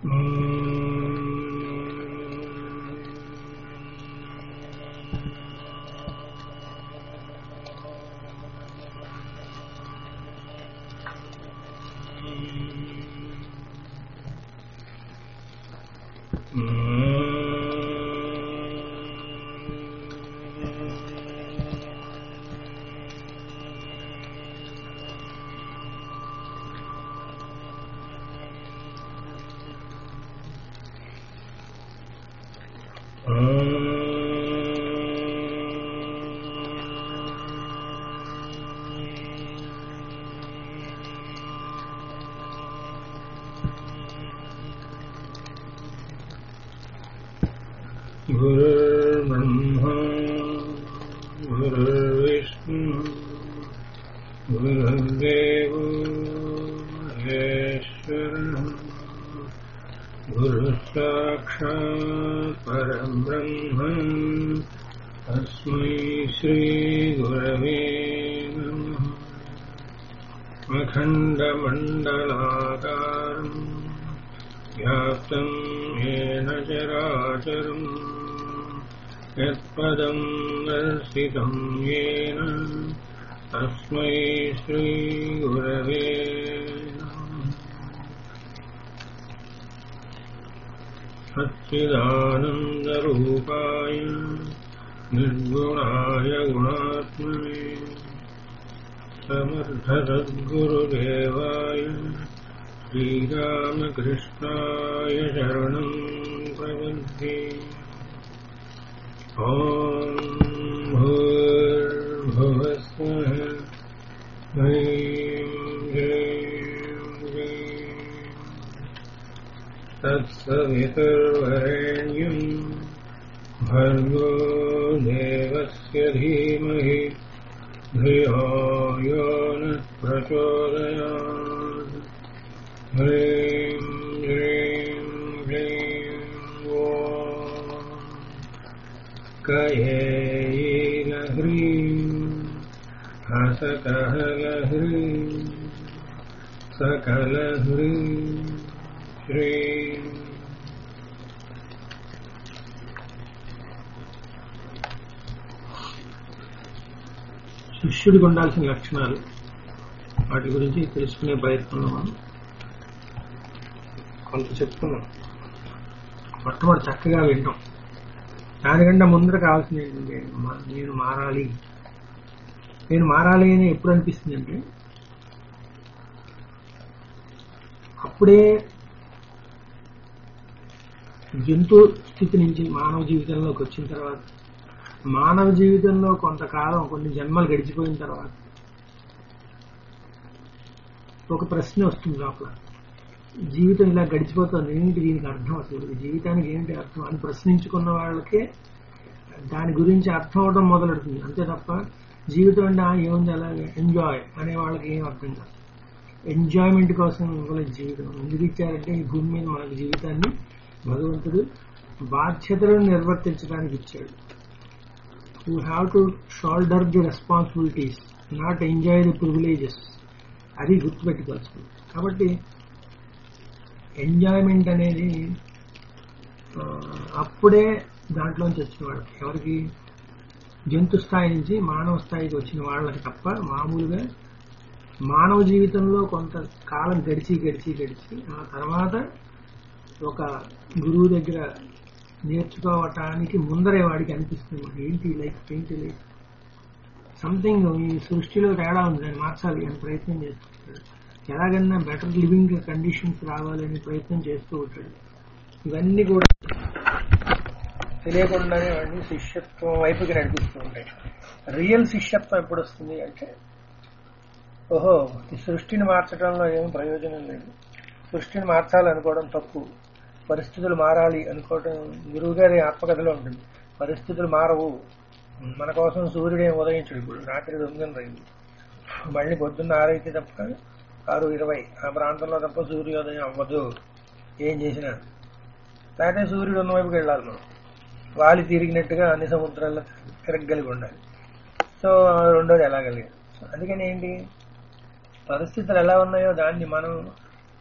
गुरुर्ब्रह्मा गुरुर्विष्णु गुरुर्देवो महेश्वरः गुरुसाक्षात् परब्रह्म तस्मै श्रीगुरवे नमः अखण्डमण्डलाकारम् व्याप्तम् येन चराचरम् यत्पदम् दर्शितम् येन तस्मै श्रीगुरवे नमः सच्चिदानन्दरूपाय निर्गुणाय गुणात्मने समर्थसद्गुरुदेवाय श्रीरामकृष्णाय शरणम् प्रपद्ये ॐ भूर्भुवस्वः ह्रीं ह्रीं ह्रीं तत्सवितुर्वरेण्यम् भर्गो देवस्य धीमहि धियो यो नः प्रचोदयात् ह्रीं ह्रीं ह्रीं ॐ कयेलह्रीं हसकहलह्रीं सकलह्रीं श्रीं శిష్యుడికి ఉండాల్సిన లక్షణాలు వాటి గురించి తెలుసుకునే ప్రయత్నంలో మనం కొంత చెప్తున్నాం మొట్టమొదటి చక్కగా వింటాం దానికంటే ముందర కావాల్సింది ఏంటంటే మ- నేను మారాలి నేను మారాలి అని ఎప్పుడు అనిపిస్తుంది అంటే అప్పుడే జంతు స్థితి నుంచి మానవ జీవితంలోకి వచ్చిన తర్వాత మానవ జీవితంలో కొంతకాలం కొన్ని జన్మలు గడిచిపోయిన తర్వాత ఒక ప్రశ్న వస్తుంది లోపల జీవితం ఇలా గడిచిపోతుంది ఏంటి దీనికి అర్థం అసలు ఈ జీవితానికి ఏంటి అర్థం అని ప్రశ్నించుకున్న వాళ్ళకే దాని గురించి అర్థం అవడం మొదలెడుతుంది అంతే తప్ప జీవితం అంటే ఆ, ఏముంది అలాగే ఎంజాయ్ అనే వాళ్ళకి ఏం అర్థం కాదు ఎంజాయ్మెంట్ కోసం ఇవ్వలేదు జీవితం ఎందుకు ఇచ్చారంటే ఈ భూమి మీద మనకు జీవితాన్ని భగవంతుడు బాధ్యతలను నిర్వర్తించడానికి ఇచ్చాడు you have to shoulder the responsibilities not enjoy the privileges అది గుర్తుపెట్టుకోవచ్చు కాబట్టి ఎంజాయ్మెంట్ అనేది ఆ, అప్పుడే దాంట్లోంచి వచ్చిన వాళ్ళకి ఎవరికి జంతు స్థాయి నుంచి మానవ స్థాయికి వచ్చిన వాళ్ళకి తప్ప మామూలుగా మానవ జీవితంలో కొంత కాలం గడిచి గడిచి గడిచి ఆ తర్వాత ఒక గురువు దగ్గర నేర్చుకోవటానికి ముందరే వాడికి అనిపిస్తుంది మరి ఏంటి లైఫ్ ఏంటి లైఫ్ సంథింగ్ ఈ సృష్టిలో తేడా ఉంది దాన్ని మార్చాలి అని ప్రయత్నం చేస్తుంటాడు ఎలాగన్నా బెటర్ లివింగ్ కండిషన్స్ రావాలని ప్రయత్నం చేస్తూ ఉంటాడు ఇవన్నీ కూడా తెలియకుండానే వాడిని శిష్యత్వం వైపుకి నడిపిస్తూ ఉంటాయి రియల్ శిష్యత్వం ఎప్పుడు వస్తుంది అంటే ఓహో ఈ సృష్టిని మార్చడంలో ఏం ప్రయోజనం లేదు సృష్టిని మార్చాలనుకోవడం తప్పు పరిస్థితులు మారాలి అనుకోవడం గురువు గారి ఆత్మకథలో ఉంటుంది పరిస్థితులు మారవు మన కోసం సూర్యుడు ఏం ఉదయించడు ఇప్పుడు రాత్రి తొమ్మిది రైంది మళ్ళీ పొద్దున్న ఆరైతే తప్ప ఆరు ఇరవై ఆ ప్రాంతంలో తప్ప సూర్యోదయం అవ్వదు ఏం చేసినా లేకపోతే సూర్యుడు ఉన్న వైపుకి వెళ్ళాలి మనం వాలి తిరిగినట్టుగా అన్ని సముద్రాల్లో తిరగలిగి ఉండాలి సో రెండోది ఎలాగలిగి సో అందుకని ఏంటి పరిస్థితులు ఎలా ఉన్నాయో దాన్ని మనం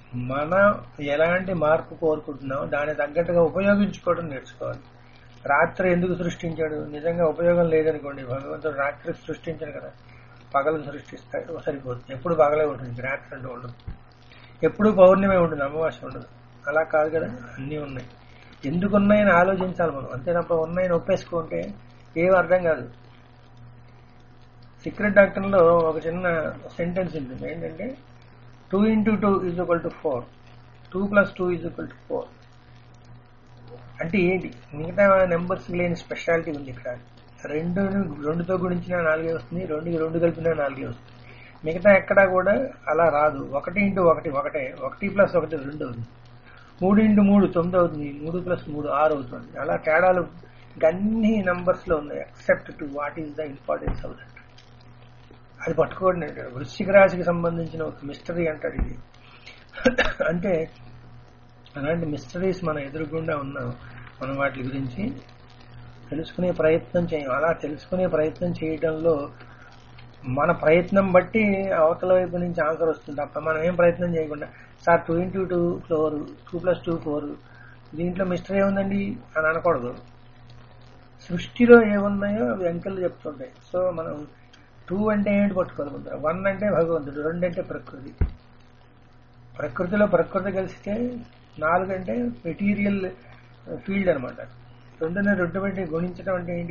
మన ఎలాంటి మార్పు కోరుకుంటున్నామో దాని తగ్గట్టుగా ఉపయోగించుకోవడం నేర్చుకోవాలి రాత్రి ఎందుకు సృష్టించాడు నిజంగా ఉపయోగం లేదనుకోండి భగవంతుడు రాత్రి సృష్టించాడు కదా పగలు సృష్టిస్తాడు సరిపోతుంది ఎప్పుడు పగలే ఉంటుంది రాత్రి అంటూ ఉండదు ఎప్పుడు పౌర్ణమి ఉంటుంది అమావాస్య ఉండదు అలా కాదు కదా అన్నీ ఉన్నాయి ఎందుకు ఉన్నాయని ఆలోచించాలి మనం అంతే తప్ప ఉన్నాయని ఒప్పేసుకుంటే ఏం అర్థం కాదు సీక్రెట్ డాక్టర్లో ఒక చిన్న సెంటెన్స్ ఉంటుంది ఏంటంటే two into two is equal to four two plus two is equal to four అంటే ఏంటి మిగతా నెంబర్స్ లేని స్పెషాలిటీ ఉంది ఇక్కడ రెండు రెండుతో గుణించినా నాలుగే వస్తుంది రెండుకి రెండు కలిపినా నాలుగే వస్తుంది మిగతా ఎక్కడా కూడా అలా రాదు ఒకటి ఇంటూ ఒకటి ఒకటే ఒకటి ప్లస్ ఒకటి రెండు అవుతుంది మూడు ఇంటూ మూడు తొమ్మిది అవుతుంది మూడు ప్లస్ మూడు ఆరు అవుతుంది అలా తేడాలు అన్ని నంబర్స్ లో ఉన్నాయి except two what is the importance of that అది పట్టుకోండి అంటాడు వృశ్చిక రాశికి సంబంధించిన ఒక మిస్టరీ అంటాడు ఇది అంటే అలాంటి మిస్టరీస్ మన ఎదురుగుండా ఉన్నాం మనం వాటి గురించి తెలుసుకునే ప్రయత్నం చేయం అలా తెలుసుకునే ప్రయత్నం చేయడంలో మన ప్రయత్నం బట్టి అవతల వైపు నుంచి ఆన్సర్ వస్తుంది తప్ప మనం ఏం ప్రయత్నం చేయకుండా sir two into two four two plus two four దీంట్లో మిస్టరీ ఏముందండి అని అనకూడదు సృష్టిలో ఏమున్నాయో అవి అంకెలు చెప్తుంటాయి సో మనం టూ అంటే ఏంటి పట్టుకోవాలి ముందర వన్ అంటే భగవంతుడు రెండు అంటే ప్రకృతి ప్రకృతిలో ప్రకృతి కలిసితే నాలుగు అంటే మెటీరియల్ ఫీల్డ్ అనమాట రెండుని రెండు పెట్టి గుణించడం అంటే ఏంటి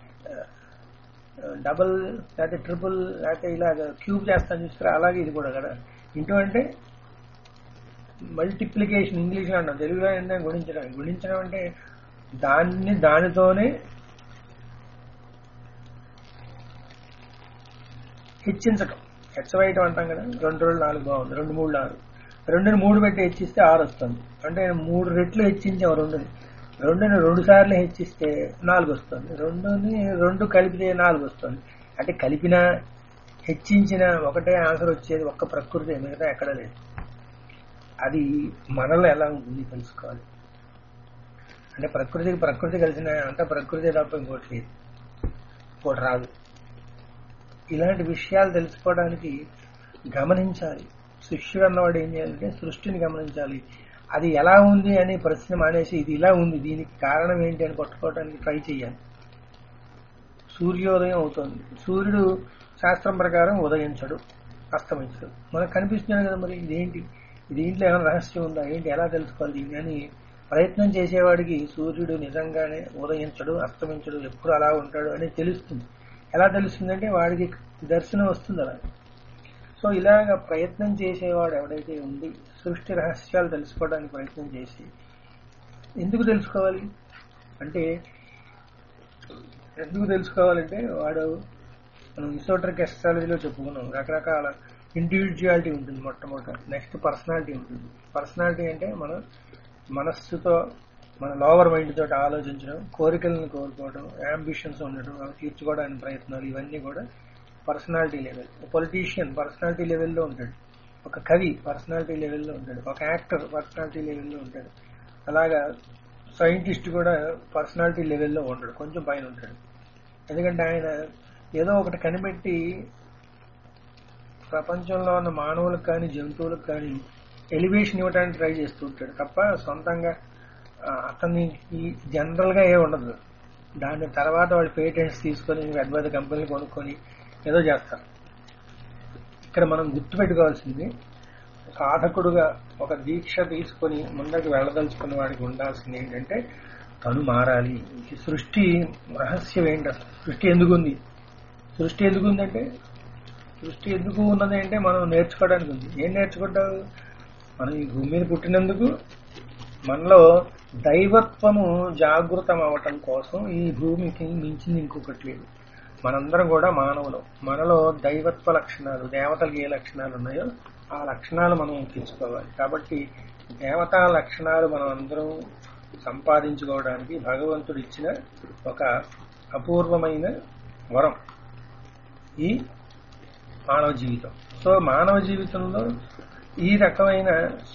డబుల్ లేకపోతే ట్రిపుల్ లేకపోతే ఇలాగ క్యూబ్ చేస్తాను చూస్తారా అలాగే ఇది కూడా కదా ఇంటూ అంటే మల్టిప్లికేషన్ ఇంగ్లీష్లో అంటాం తెలుగులో ఏంటంటే గుణించడం గుణించడం అంటే దాన్ని దానితోనే హెచ్చించటం హెచ్చవేయటం అంటాం కదా రెండు రెండు నాలుగు బాగుంది రెండు మూడు నాలుగు రెండుని మూడు పెట్టి హెచ్చిస్తే ఆరు వస్తుంది అంటే మూడు రెట్లు హెచ్చించాం రెండుని రెండుని రెండు సార్లు హెచ్చిస్తే నాలుగు వస్తుంది రెండుని రెండు కలిపితే నాలుగు వస్తుంది అంటే కలిపిన హెచ్చించిన ఒకటే ఆన్సర్ వచ్చేది ఒక్క ప్రకృతి మిగతా ఎక్కడ లేదు అది మనలో ఎలా ఉంటుంది తెలుసుకోవాలి అంటే ప్రకృతికి ప్రకృతి కలిసిన అంత ప్రకృతి తప్ప ఇంకోటి లేదు ఇంకోటి రాదు ఇలాంటి విషయాలు తెలుసుకోవడానికి గమనించాలి శిష్యుడు అన్నవాడు ఏం చేయాలంటే సృష్టిని గమనించాలి అది ఎలా ఉంది అని ప్రశ్న మానేసి ఇది ఇలా ఉంది దీనికి కారణం ఏంటి అని పట్టుకోవడానికి ట్రై చేయాలి సూర్యోదయం అవుతుంది సూర్యుడు శాస్త్రం ప్రకారం ఉదయించడు అస్తమించడు మనకు కనిపిస్తున్నాడు కదా మరి ఇదేంటి దీంట్లో ఏమైనా రహస్యం ఉందా ఏంటి ఎలా తెలుసుకోవాలి దీన్ని అని ప్రయత్నం చేసేవాడికి సూర్యుడు నిజంగానే ఉదయించడు అస్తమించడు ఎప్పుడు అలా ఉంటాడు అని తెలుస్తుంది ఎలా తెలుస్తుందంటే వాడికి దర్శనం వస్తుంది అలా సో ఇలాగ ప్రయత్నం చేసేవాడు ఎవడైతే ఉండి సృష్టి రహస్యాలు తెలుసుకోవడానికి ప్రయత్నం చేసి ఎందుకు తెలుసుకోవాలి అంటే ఎందుకు తెలుసుకోవాలంటే వాడు మనం ఇసోటరిక్ ఎస్ట్రాలజీలో చెప్పుకున్నాం రకరకాల ఇండివిజువాలిటీ ఉంటుంది మొట్టమొదట నెక్స్ట్ పర్సనాలిటీ ఉంటుంది పర్సనాలిటీ అంటే మన మనస్సుతో మన లోవర్ మైండ్ తోటి ఆలోచించడం కోరికలను కోరుకోవడం అంబిషన్స్ ఉండడం అవి తీర్చుకోవడానికి ప్రయత్నాలు ఇవన్నీ కూడా పర్సనాలిటీ లెవెల్ పొలిటీషియన్ పర్సనాలిటీ లెవెల్లో ఉంటాడు ఒక కవి పర్సనాలిటీ లెవెల్లో ఉంటాడు ఒక యాక్టర్ పర్సనాలిటీ లెవెల్లో ఉంటాడు అలాగా సైంటిస్ట్ కూడా పర్సనాలిటీ లెవెల్లో ఉంటాడు కొంచెం పైన ఉంటాడు ఎందుకంటే ఆయన ఏదో ఒకటి కనిపెట్టి ప్రపంచంలో ఉన్న మానవులకు కానీ జంతువులకు కానీ ఎలివేషన్ ఇవ్వడానికి ట్రై చేస్తూ ఉంటాడు తప్ప సొంతంగా అతనికి జనరల్ గా ఏ ఉండదు దాని తర్వాత వాళ్ళు పేటెంట్స్ తీసుకొని పెద్ద పెద్ద కంపెనీలు కొనుక్కొని ఏదో చేస్తారు ఇక్కడ మనం గుర్తుపెట్టుకోవాల్సింది సాధకుడుగా ఒక దీక్ష తీసుకొని ముందరికి వెళ్ళదలుచుకున్న వాడికి ఉండాల్సింది ఏంటంటే తను మారాలి ఈ సృష్టి రహస్యం ఏంటి అసలు సృష్టి ఎందుకు ఉంది సృష్టి ఎందుకు ఉందంటే సృష్టి ఎందుకు ఉన్నది అంటే మనం నేర్చుకోవడానికి ఉంది ఏం నేర్చుకుంటావు మనం ఈ భూమి మీద పుట్టినందుకు మనలో దైవత్వము జాగృతం అవటం కోసం ఈ భూమికి మించింది ఇంకొకటి లేదు మనందరం కూడా మానవులు మనలో దైవత్వ లక్షణాలు దేవతలకు ఏ లక్షణాలు ఉన్నాయో ఆ లక్షణాలు మనం తీసుకోవాలి కాబట్టి దేవతా లక్షణాలు మనం అందరం సంపాదించుకోవడానికి భగవంతుడు ఇచ్చిన ఒక అపూర్వమైన వరం ఈ మానవ జీవితం సో మానవ జీవితంలో ఈ రకమైన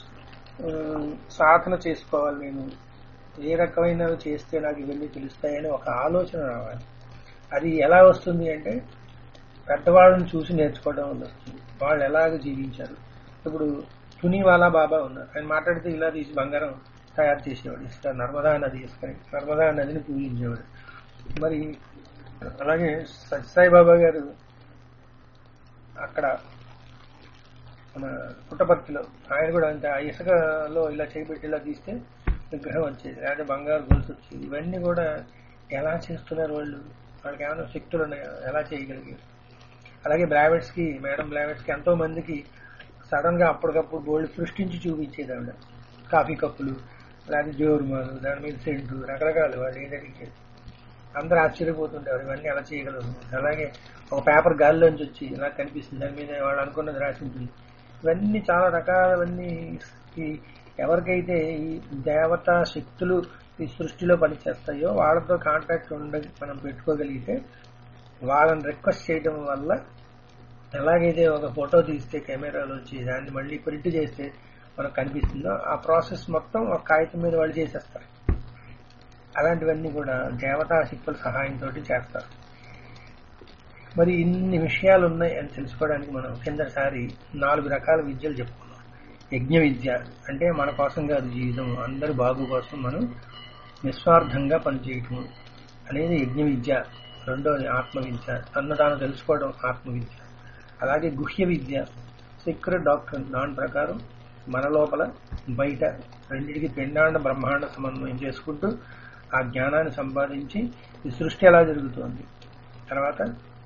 సాధన చేసుకోవాలి నేను ఏ రకమైనవి చేస్తే నాకు ఇవన్నీ తెలుస్తాయని ఒక ఆలోచన రావాలి అది ఎలా వస్తుంది అంటే పెద్దవాళ్ళని చూసి నేర్చుకోవడం వల్ల వస్తుంది వాళ్ళు ఎలాగ జీవించారు ఇప్పుడు తునివాలా బాబా ఉన్నారు ఆయన మాట్లాడితే ఇలా తీసి బంగారం తయారు చేసేవాడు ఇసుక నర్మదా నది ఇసుక నర్మదా నదిని పూజించేవాడు మరి అలాగే సత్యసాయి బాబా గారు అక్కడ మన పుట్టపర్తిలో ఆయన కూడా అంతే ఆ ఇసుకలో ఇలా చేపెట్టి ఇలా తీస్తే విగ్రహం వచ్చేది లేదా బంగారు గొలుసు వచ్చేది ఇవన్నీ కూడా ఎలా చేస్తున్నారు వాళ్ళు వాళ్ళకి ఏమైనా శక్తులు ఉన్నాయా ఎలా చేయగలిగారు అలాగే బ్రావెట్స్ కి మేడం బ్రావెట్స్ కి ఎంతో మందికి సడన్ గా అప్పటికప్పుడు బోల్డ్ సృష్టించి చూపించేది ఆవిడ కాఫీ కప్పులు లేదా జోరుమాలు దాని మీద సెంటు రకరకాలు వాళ్ళు ఏది అడిగేది అందరూ ఆశ్చర్యపోతుంటారు ఇవన్నీ ఎలా చేయగలరు అలాగే ఒక పేపర్ గాలిలోంచి వచ్చి ఇలా కనిపిస్తుంది దాని మీద వాళ్ళు అనుకున్నది రాసి ఉంటుంది ఇవన్నీ చాలా రకాలవన్నీ ఈ ఎవరికైతే ఈ దేవతా శక్తులు ఈ సృష్టిలో పనిచేస్తాయో వాళ్ళతో కాంటాక్ట్ ఉండ మనం పెట్టుకోగలిగితే వాళ్ళని రిక్వెస్ట్ చేయడం వల్ల ఎలాగైతే ఒక ఫోటో తీస్తే కెమెరాలో వచ్చి దాన్ని మళ్ళీ ప్రింట్ చేస్తే మనకు కనిపిస్తుందో ఆ ప్రాసెస్ మొత్తం ఒక కాగితం మీద వాళ్ళు చేసేస్తారు అలాంటివన్నీ కూడా దేవతా శక్తుల సహాయంతో చేస్తారు మరి ఇన్ని విషయాలు ఉన్నాయి అని తెలుసుకోవడానికి మనం కిందసారి నాలుగు రకాల విద్యలు చెప్పుకున్నాం యజ్ఞ విద్య అంటే మన కోసం కాదు జీవితం అందరి బాగు కోసం మనం నిస్వార్థంగా పనిచేయటం అనేది యజ్ఞ విద్య రెండోది ఆత్మ విద్య తను తాను తెలుసుకోవడం ఆత్మ విద్య అలాగే గుహ్య విద్య సీక్రెట్ డాక్టర్ దాని ప్రకారం మన లోపల బయట రెండింటికి పిండాండ బ్రహ్మాండ సమన్వయం చేసుకుంటూ ఆ జ్ఞానాన్ని సంపాదించి ఈ సృష్టి ఎలా జరుగుతోంది తర్వాత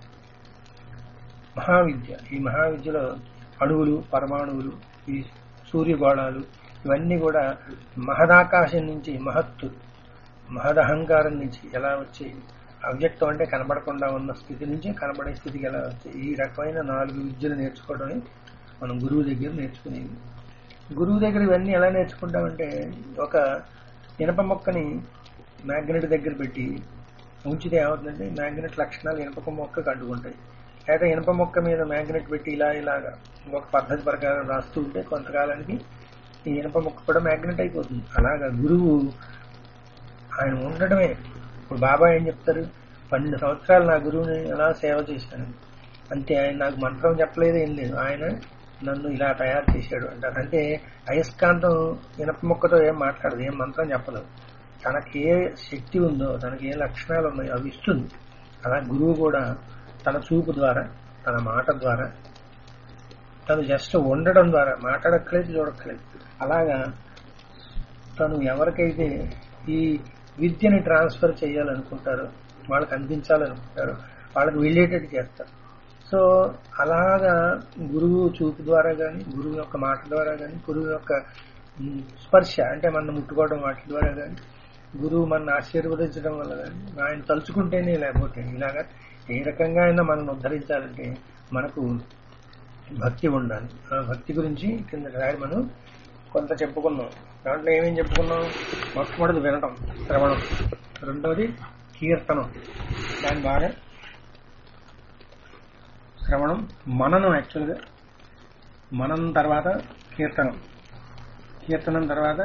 మహావిద్య ఈ మహావిద్యలో అణువులు పరమాణువులు ఈ సూర్యగోళాలు ఇవన్నీ కూడా మహదాకాశం నుంచి మహత్తు మహదహంకారం నుంచి ఎలా వచ్చి అవ్యక్తం అంటే కనబడకుండా ఉన్న స్థితి నుంచి కనబడే స్థితికి ఎలా వచ్చాయి ఈ రకమైన నాలుగు విద్యలు నేర్చుకోవడమే మనం గురువు దగ్గర నేర్చుకునేది గురువు దగ్గర ఇవన్నీ ఎలా నేర్చుకుంటామంటే ఒక ఇనప మొక్కని మ్యాగ్నెట్ దగ్గర పెట్టి ఉంచితే ఏమవుతుందంటే మ్యాగ్నెట్ లక్షణాలు ఇనప మొక్కకు అడ్డుకుంటాయి లేదా ఇనప మొక్క మీద మ్యాగ్నెట్ పెట్టి ఇలా ఇలాగా ఒక పద్ధతి ప్రకారం రాస్తూ ఉంటే కొంతకాలానికి ఈ ఇనప మొక్క కూడా మ్యాగ్నెట్ అయిపోతుంది అలాగా గురువు ఆయన ఉండడమే ఇప్పుడు బాబా ఏం చెప్తారు పన్నెండు సంవత్సరాలు నా గురువుని ఎలా సేవ చేశాను అంతే ఆయన నాకు మంత్రం చెప్పలేదు ఏం లేదు ఆయన నన్ను ఇలా తయారు చేశాడు అంటారు అంటే అయస్కాంతం ఇనప మొక్కతో ఏం మాట్లాడదు ఏం మంత్రం చెప్పదు తనకి ఏ శక్తి ఉందో తనకి ఏ లక్షణాలు ఉన్నాయో అవి ఇస్తుంది అలా గురువు కూడా తన చూపు ద్వారా తన మాట ద్వారా తను జస్ట్ ఉండడం ద్వారా మాట్లాడక్కలేదు చూడక్కలేదు అలాగా తను ఎవరికైతే ఈ విద్యని ట్రాన్స్ఫర్ చేయాలనుకుంటారో వాళ్ళకి అందించాలనుకుంటారో వాళ్ళకి వెళ్ళేటట్టు చేస్తారు సో అలాగా గురువు చూపు ద్వారా కానీ గురువు యొక్క మాట ద్వారా కానీ గురువు యొక్క ఉమ్, స్పర్శ అంటే మన ముట్టుకోవడం వాటి ద్వారా కానీ గురువు మన ఆశీర్వదించడం వల్ల కానీ ఆయన తలుచుకుంటేనే లేకపోతే ఇలాగా ఏ రకంగా అయినా మనం ఉద్ధరించాలంటే మనకు భక్తి ఉండాలి ఆ భక్తి గురించి కింద రాయి మనం కొంత చెప్పుకున్నాం దాంట్లో ఏమేం చెప్పుకున్నాం మొట్టమొదటి వినటం శ్రవణం రెండోది కీర్తనం దాని బాగా శ్రవణం మననం యాక్చువల్గా మననం తర్వాత కీర్తనం కీర్తనం తర్వాత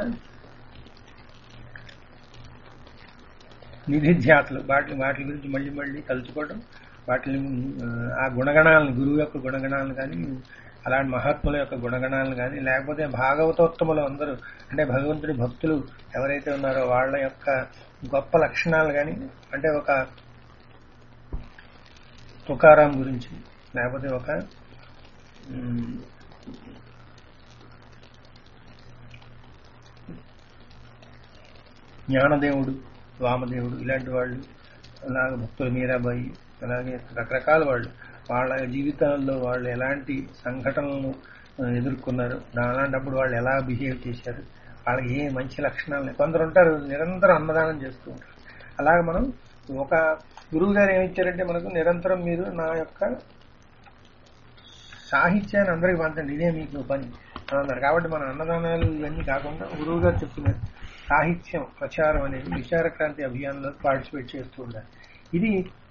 నిధిధ్యాతలు వాటి వాటి గురించి మళ్ళీ మళ్ళీ తలుచుకోవడం వాటిని ఆ, ఆ గుణగణాలను గురువు యొక్క గుణగణాలను కానీ అలాంటి మహాత్ముల యొక్క గుణగణాలను కానీ లేకపోతే భాగవతోత్తములు అందరూ అంటే భగవంతుడి భక్తులు ఎవరైతే ఉన్నారో వాళ్ళ యొక్క గొప్ప లక్షణాలు కానీ అంటే ఒక తుకారాం గురించి లేకపోతే ఒక ఉమ్, జ్ఞానదేవుడు వామదేవుడు ఇలాంటి వాళ్ళు అలాగే భక్తులు మీరాబాయి అలాగే రకరకాల వాళ్ళు వాళ్ళ జీవితాల్లో వాళ్ళు ఎలాంటి సంఘటనలను ఆ, ఎదుర్కొన్నారు దా- అలాంటప్పుడు వాళ్ళు ఎలా బిహేవ్ చేశారు వాళ్ళకి ఏ మంచి లక్షణాలు ఉన్నాయి. కొందరు ఉంటారు నిరంతరం అన్నదానం చేస్తూ ఉంటారు అలాగే మనం ఒక గురువు గారు ఏమి ఇచ్చారంటే మనకు నిరంతరం మీరు నా యొక్క సాహిత్యాన్ని అందరికి పంచండి ఇదే మీకు పని అని అన్నారు కాబట్టి మన అన్నదానాలు ఇవన్నీ కాకుండా గురువు గారు చెప్తున్నారు సాహిత్యం ప్రచారం అనేది విచార క్రాంతి అభియాన్లో పార్టిసిపేట్ చేస్తూ ఉండాలి ఇది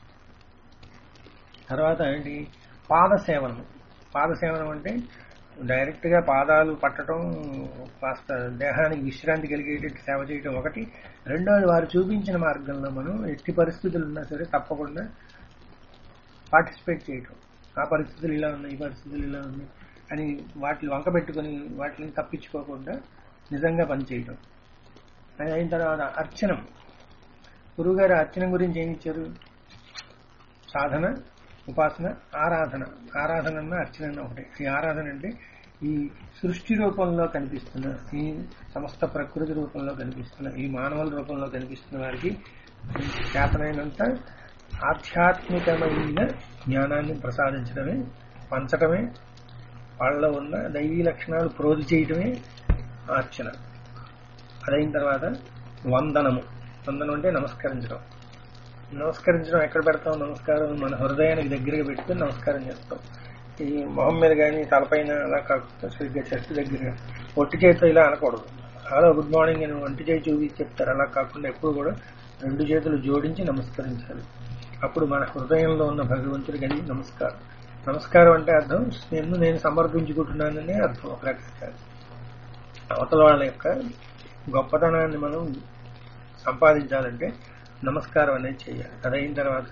తర్వాత ఏంటి పాదసేవనం పాదసేవనం అంటే డైరెక్ట్ గా పాదాలు పట్టడం కాస్త దేహానికి విశ్రాంతి కలిగేటట్టు సేవ చేయడం ఒకటి రెండోది వారు చూపించిన మార్గంలో మనం ఎట్టి పరిస్థితులు ఉన్నా సరే తప్పకుండా పార్టిసిపేట్ చేయటం ఆ పరిస్థితులు ఇలా ఉన్నాయి ఈ పరిస్థితులు ఇలా ఉన్నాయి అని వాటిని వంక పెట్టుకుని వాటిని తప్పించుకోకుండా నిజంగా పనిచేయడం అది అయిన తర్వాత అర్చనం గురువుగారు అర్చనం గురించి ఏమి ఇచ్చారు సాధన ఉపాసన ఆరాధన ఆరాధన అన్న అర్చన అన్న ఒకటే ఈ ఆరాధన అంటే ఈ సృష్టి రూపంలో కనిపిస్తున్న ఈ సమస్త ప్రకృతి రూపంలో కనిపిస్తున్న ఈ మానవుల రూపంలో కనిపిస్తున్న వారికి చేతనైనంత ఆధ్యాత్మికమైన జ్ఞానాన్ని ప్రసాదించడమే పంచటమే వాళ్ళలో ఉన్న దైవీ లక్షణాలు ప్రోధి చేయటమే అర్చన అదైన తర్వాత వందనము వందనం అంటే నమస్కరించడం నమస్కరించడం ఎక్కడ పెడతాం నమస్కారం మన హృదయానికి దగ్గరగా పెట్టుకుని నమస్కారం చేస్తాం ఈ మొహం మీద కానీ తలపైన అలా కాకుండా సరిగ్గా చెస్ట్ దగ్గర ఒట్టి చేతితో ఇలా అనకూడదు హలో గుడ్ మార్నింగ్ అని ఒంటి చేయి చూపించి చెప్తారు అలా కాకుండా ఎప్పుడు కూడా రెండు చేతులు జోడించి నమస్కరించాలి అప్పుడు మన హృదయంలో ఉన్న భగవంతుడికి అది నమస్కారం నమస్కారం అంటే అర్థం నేను నేను సమర్పించుకుంటున్నాననే అర్థం ఒక రకంగా అవతల వాళ్ళ యొక్క గొప్పతనాన్ని మనం సంపాదించాలంటే నమస్కారం అనేది చేయాలి అదైన తర్వాత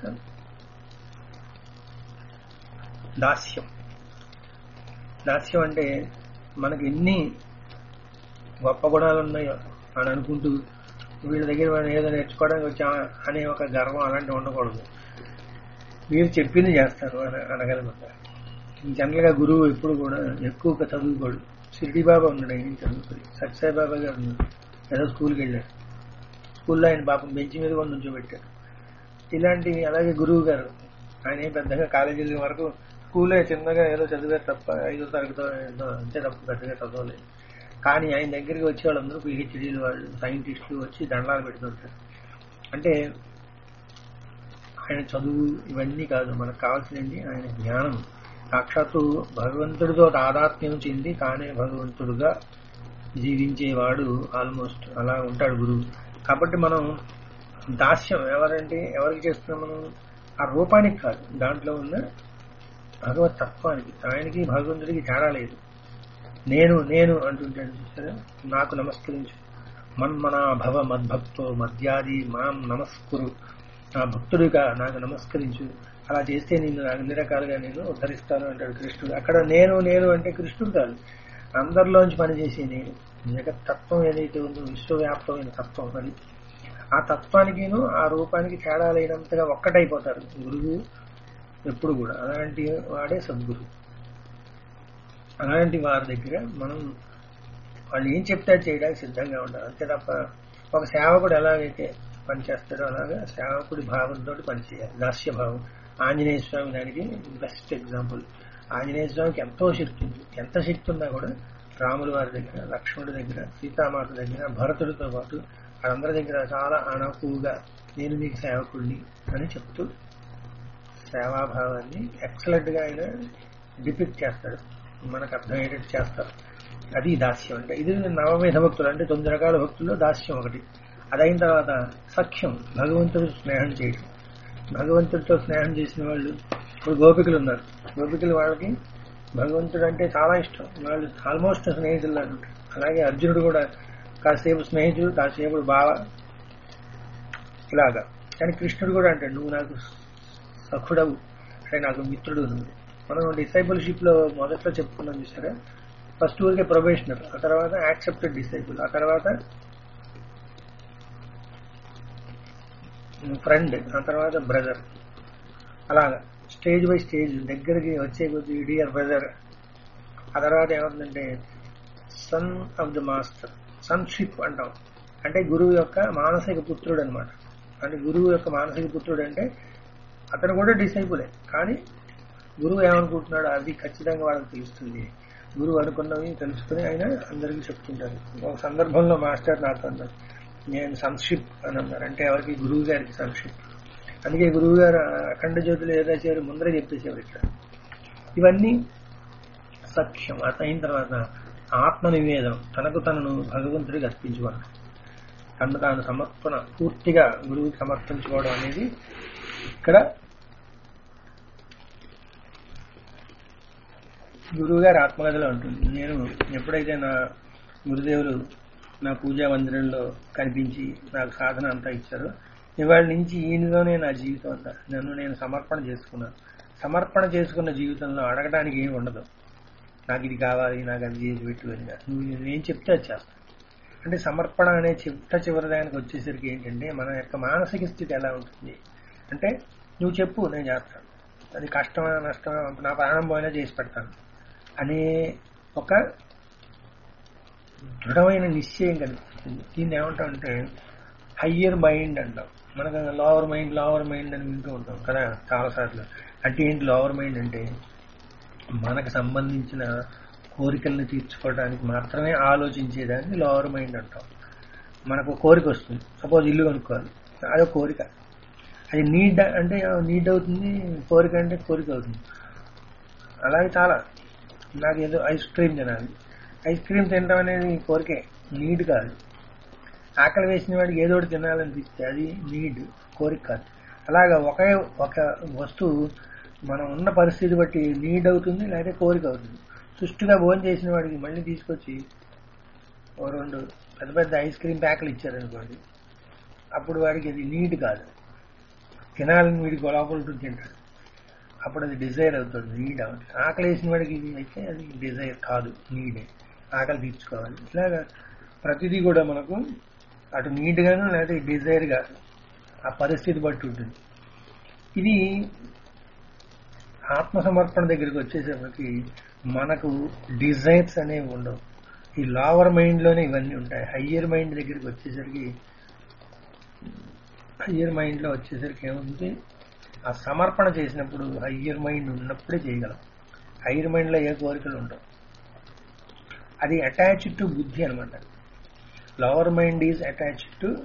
దాస్యం దాస్యం అంటే మనకి ఎన్ని గొప్ప గుణాలు ఉన్నాయో అని అనుకుంటూ వీళ్ళ దగ్గర మనం ఏదో నేర్చుకోవడానికి వచ్చా అనే ఒక గర్వం అలాంటివి ఉండకూడదు మీరు చెప్పింది చేస్తారు అని అనగలమాట జనరల్గా గురువు ఎప్పుడు కూడా ఎక్కువగా చదువుకోడు షిరిడి బాబా ఉన్నాడు ఆయన చదువుకోడు సత్యసాయి బాబా గారు ఉన్నారు ఏదో స్కూల్కి వెళ్ళారు స్కూల్లో ఆయన పాపం బెంచ్ మీద కూడా నుంచోబెట్టారు ఇలాంటి అలాగే గురువు గారు ఆయన ఏం పెద్దగా కాలేజీల వరకు స్కూలే చిన్నగా ఏదో చదివారు తప్ప ఐదో తరగతితో ఏదో అంతే తప్ప పెద్దగా చదవలేదు కానీ ఆయన దగ్గరికి వచ్చే వాళ్ళందరూ పిహెచ్డీలు వాళ్ళు సైంటిస్టులు వచ్చి దండాలు పెడుతుంటారు అంటే ఆయన చదువు ఇవన్నీ కాదు మనకు కావాల్సినవి ఆయన జ్ఞానం సాక్షాత్తు భగవంతుడితో తాదాత్మ్యం చెంది తానే భగవంతుడుగా జీవించేవాడు ఆల్మోస్ట్ అలా ఉంటాడు గురువు కాబట్టి మనం దాస్యం ఎవరంటే ఎవరికి చేస్తున్నాం మనం ఆ రూపానికి కాదు దాంట్లో ఉన్న భగవత్ తత్వానికి ఆయనకి భగవంతుడికి తేడా లేదు నేను నేను అంటుంటాడు చూసారా నాకు నమస్కరించు మన్మనా భవ మద్భక్తో మధ్యాది మాం నమస్కురు నా భక్తుడిగా నాకు నమస్కరించు అలా చేస్తే నేను అన్ని రకాలుగా నేను ఉద్ధరిస్తాను అంటాడు కృష్ణుడు అక్కడ నేను నేను అంటే కృష్ణుడు కాదు అందరిలోంచి పనిచేసే నేను జగత్ తత్వం ఏదైతే ఉందో విశ్వవ్యాప్తమైన తత్వం అది ఆ తత్వానికిను ఆ రూపానికి తేడా లేనంతగా ఒక్కటైపోతారు గురువు ఎప్పుడు కూడా అలాంటి వాడే సద్గురు అలాంటి వారి దగ్గర మనం వాళ్ళు ఏం చెప్తే అది చేయడానికి సిద్ధంగా ఉండాలి అంతే తప్ప ఒక సేవకుడు ఎలాగైతే పనిచేస్తాడో అలాగా సేవకుడి భావంతో పనిచేయాలి దాస్య భావం ఆంజనేయ స్వామి దానికి బెస్ట్ ఎగ్జాంపుల్ ఆంజనేయ స్వామికి ఎంతో శక్తి ఉంది ఎంత శక్తి ఉన్నా కూడా రాముల వారి దగ్గర లక్ష్మణుడి దగ్గర సీతామాత దగ్గర భరతుడితో పాటు వాళ్ళందరి దగ్గర చాలా అణకువగా నేను మీకు సేవకుడిని అని చెప్తూ సేవాభావాన్ని ఎక్సలెంట్ గా ఆయన డిపిక్ట్ చేస్తాడు మనకు అర్థమయ్యేటట్టు చేస్తారు అది దాస్యం అంటే ఇది నవమేధ భక్తులు అంటే తొమ్మిది రకాల భక్తుల్లో దాస్యం ఒకటి అదైన తర్వాత సఖ్యం భగవంతుడు స్నేహం చేయడం భగవంతుడితో స్నేహం చేసిన వాళ్ళు ఇప్పుడు గోపికలు ఉన్నారు గోపికలు వాళ్ళకి భగవంతుడు అంటే చాలా ఇష్టం వాళ్ళు ఆల్మోస్ట్ స్నేహితులు ఉంటారు అలాగే అర్జునుడు కూడా కాసేపు స్నేహితుడు కాసేపు బావ ఇలాగా కానీ కృష్ణుడు కూడా అంటాడు నువ్వు నాకు సఖుడవు అంటే నాకు మిత్రుడు నువ్వు మనం డిసైబుల్షిప్ లో మొదట్లో చెప్పుకున్నాం చూసారా ఫస్ట్ ఊరికే ప్రొబేషనర్ ఆ తర్వాత యాక్సెప్టెడ్ డిసైబుల్ ఆ తర్వాత ఫ్రెండ్ ఆ తర్వాత బ్రదర్ అలాగా స్టేజ్ బై స్టేజ్ దగ్గరికి వచ్చే కొద్ది డియర్ బ్రదర్ ఆ తర్వాత ఏమవుతుందంటే son of the master sonship అంటాం అంటే గురువు యొక్క మానసిక పుత్రుడు అనమాట అంటే గురువు యొక్క మానసిక పుత్రుడు అంటే అతను కూడా డిసైబులే కానీ గురువు ఏమనుకుంటున్నాడు అది ఖచ్చితంగా వాళ్ళకి తెలుస్తుంది గురువు అనుకున్నవి తెలుసుకుని ఆయన అందరికీ చెప్తుంటారు ఒక సందర్భంలో మాస్టర్ నాతో అన్నారు నేను సన్షిప్ అని అన్నారు అంటే ఎవరికి గురువు గారికి సన్షిప్ అందుకే గురువు గారు అఖండ జ్యోతులు ఏదైతే ముందరే చెప్పేసేవారు ఇక్కడ ఇవన్నీ సఖ్యం అత అయిన తర్వాత ఆత్మ నివేదనం తనకు తనను భగవంతుడికి అర్పించుకోవడం తను తాను సమర్పణ పూర్తిగా గురువుకి సమర్పించుకోవడం అనేది ఇక్కడ గురువు గారి ఆత్మకథలో ఉంటుంది నేను ఎప్పుడైతే నా గురుదేవులు నా పూజా మందిరంలో కనిపించి నాకు సాధన అంతా ఇచ్చారో ఇవాళ నుంచి ఈయనలోనే నా జీవితం అంతా నన్ను నేను సమర్పణ చేసుకున్నాను సమర్పణ చేసుకున్న జీవితంలో అడగడానికి ఏమి ఉండదు నాకు ఇది కావాలి నాకు అది చేసి పెట్టు అని కాదు. నువ్వు నువ్వేం చెప్తే అది చేస్తాను అంటే సమర్పణ అనే చిట్ట చివరి దానికి వచ్చేసరికి ఏంటంటే మన యొక్క మానసిక స్థితి ఎలా ఉంటుంది అంటే నువ్వు చెప్పు నేను చేస్తాను అది కష్టమా నష్టమా నా ప్రాణం పోయినా చేసి పెడతాను అనే ఒక దృఢమైన నిశ్చయం కనిపిస్తుంది దీన్ని ఏమంటామంటే హయ్యర్ మైండ్ అంటాం మనకు లోవర్ మైండ్ లోవర్ మైండ్ అని వింటూ ఉంటాం కదా చాలాసార్లు అంటే ఏంటి లోవర్ మైండ్ అంటే మనకు సంబంధించిన కోరికల్ని తీర్చుకోవడానికి మాత్రమే ఆలోచించేదాన్ని లోవర్ మైండ్ అంటాం మనకు కోరిక వస్తుంది సపోజ్ ఇల్లు కొనుక్కోవాలి అదో కోరిక అది నీడ్ అంటే నీడ్ అవుతుంది కోరిక అంటే కోరిక అవుతుంది అలాగే చాలా నాకు ఏదో ఐస్ క్రీమ్ తినాలి ఐస్ క్రీమ్ తినడం అనేది కోరికే నీడ్ కాదు ఆకలి వేసిన వాడికి ఏదో ఒకటి తినాలనిపిస్తే అది నీడ్ కోరిక కాదు అలాగా ఒకే ఒక వస్తువు మనం ఉన్న పరిస్థితి బట్టి నీడ్ అవుతుంది లేదా కోరిక అవుతుంది సుష్టిగా భోజనం చేసిన వాడికి మళ్ళీ తీసుకొచ్చి ఓ రెండు పెద్ద పెద్ద ఐస్ క్రీమ్ ప్యాకులు ఇచ్చారనుకోండి అప్పుడు వాడికి అది నీడ్ కాదు తినాలని వీడికి లోపల ఉంటుంది తింటాడు అప్పుడు అది డిజైర్ అవుతుంది నీడ్ అవుతుంది ఆకలి వేసిన వాడికి ఇది అయితే అది డిజైర్ కాదు నీడే ఆకలి తీర్చుకోవాలి ఇలాగా ప్రతిదీ కూడా మనకు అటు నీడ్ గాను లేదా డిజైర్ గాను ఆ పరిస్థితి బట్టి ఉంటుంది ఇది ఆత్మసమర్పణ దగ్గరికి వచ్చేసరికి మనకు డిజైర్స్ అనేవి ఉండవు ఈ లోవర్ మైండ్ లోనే ఇవన్నీ ఉంటాయి హయ్యర్ మైండ్ దగ్గరికి వచ్చేసరికి హయ్యర్ మైండ్ లో వచ్చేసరికి ఏముంది ఆ సమర్పణ చేసినప్పుడు హయ్యర్ మైండ్ ఉన్నప్పుడే చేయగలం హయ్యర్ మైండ్ లో ఏ కోరికలు ఉండవు అది అటాచ్డ్ టు బుద్ధి అనమాట lower mind is attached to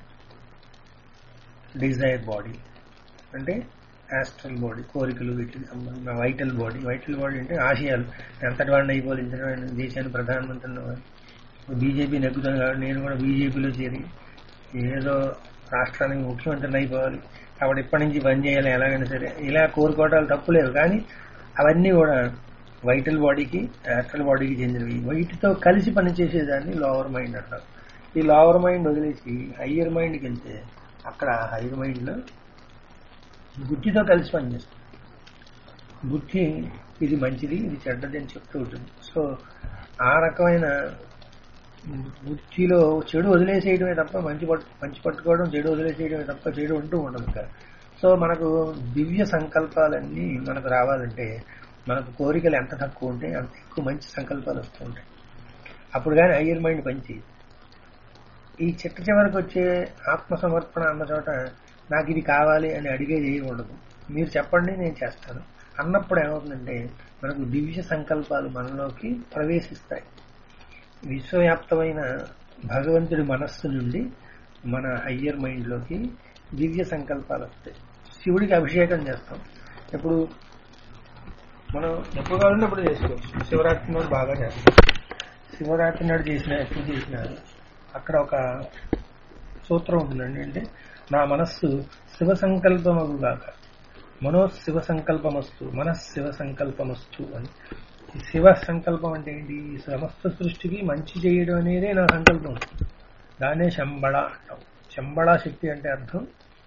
desire body అంటే యాస్ట్రల్ బాడీ కోరికలు వీటికి సంబంధించిన వైటల్ బాడీ వైటల్ బాడీ అంటే ఆశయాలు ఎంతటి వాడిని అయిపోవాలి ఇంతటి వాడిని దేశాన్ని ప్రధానమంత్రిని అవ్వాలి బీజేపీ నెగ్గుతాను కాబట్టి నేను కూడా బీజేపీలో చేరి ఏదో రాష్ట్రానికి ముఖ్యమంత్రిని అయిపోవాలి కాబట్టి ఇప్పటి నుంచి బంద్ చేయాలి ఎలాగైనా సరే ఇలా కోరుకోవటాలు తప్పులేదు కానీ అవన్నీ కూడా వైటల్ బాడీకి యాస్ట్రల్ బాడీకి చెందినవి వీటితో కలిసి పనిచేసేదాన్ని లోవర్ మైండ్ అంటారు ఈ లోవర్ మైండ్ వదిలేసి హయ్యర్ మైండ్కి వెళ్తే అక్కడ హయ్యర్ మైండ్లో బుద్ధితో కలిసి పనిచేస్తుంది బుద్ధి ఇది మంచిది ఇది చెడ్డది అని చెప్తూ ఉంటుంది సో ఆ రకమైన బుద్ధిలో చెడు వదిలేసేయడమే తప్ప మంచి పట్టు మంచి పట్టుకోవడం చెడు వదిలేసేయడమే తప్ప చెడు ఉంటూ ఉండదు ఇక్కడ సో మనకు దివ్య సంకల్పాలన్నీ మనకు రావాలంటే మనకు కోరికలు ఎంత తక్కువ ఉంటే అంత ఎక్కువ మంచి సంకల్పాలు వస్తూ ఉంటాయి అప్పుడు కానీ హయ్యర్ మైండ్ పనిచేయదు ఈ చిట్ట చివరికి వచ్చే ఆత్మసమర్పణ అన్న చోట నాకు ఇది కావాలి అని అడిగేది ఏమి ఉండదు మీరు చెప్పండి నేను చేస్తాను అన్నప్పుడు ఏమవుతుందంటే మనకు దివ్య సంకల్పాలు మనలోకి ప్రవేశిస్తాయి విశ్వవ్యాప్తమైన భగవంతుడి మనస్సు నుండి మన హయ్యర్ మైండ్లోకి దివ్య సంకల్పాలు వస్తాయి శివుడికి అభిషేకం చేస్తాం ఇప్పుడు మనం ఎప్పుడు కావాలంటే అప్పుడు చేసుకోవచ్చు శివరాత్రి నాడు బాగా చేస్తాం శివరాత్రి నాడు చేసిన ఎప్పుడు చేసిన అక్కడ ఒక సూత్రం ఉంటుందండి అంటే నా మనస్సు శివ సంకల్పమగు గాక మనో శివ సంకల్పమస్తు మనస్ శివ సంకల్పమస్తు అని ఈ శివ సంకల్పం అంటే ఏంటి ఈ సమస్త సృష్టికి మంచి చేయడం అనేదే నా సంకల్పం దాన్నే శంబళ అంటాం శంబళ శక్తి అంటే అర్థం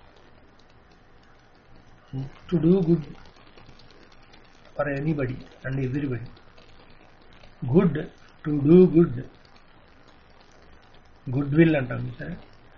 to do good for anybody and everybody good to do good good will అంటాం సరే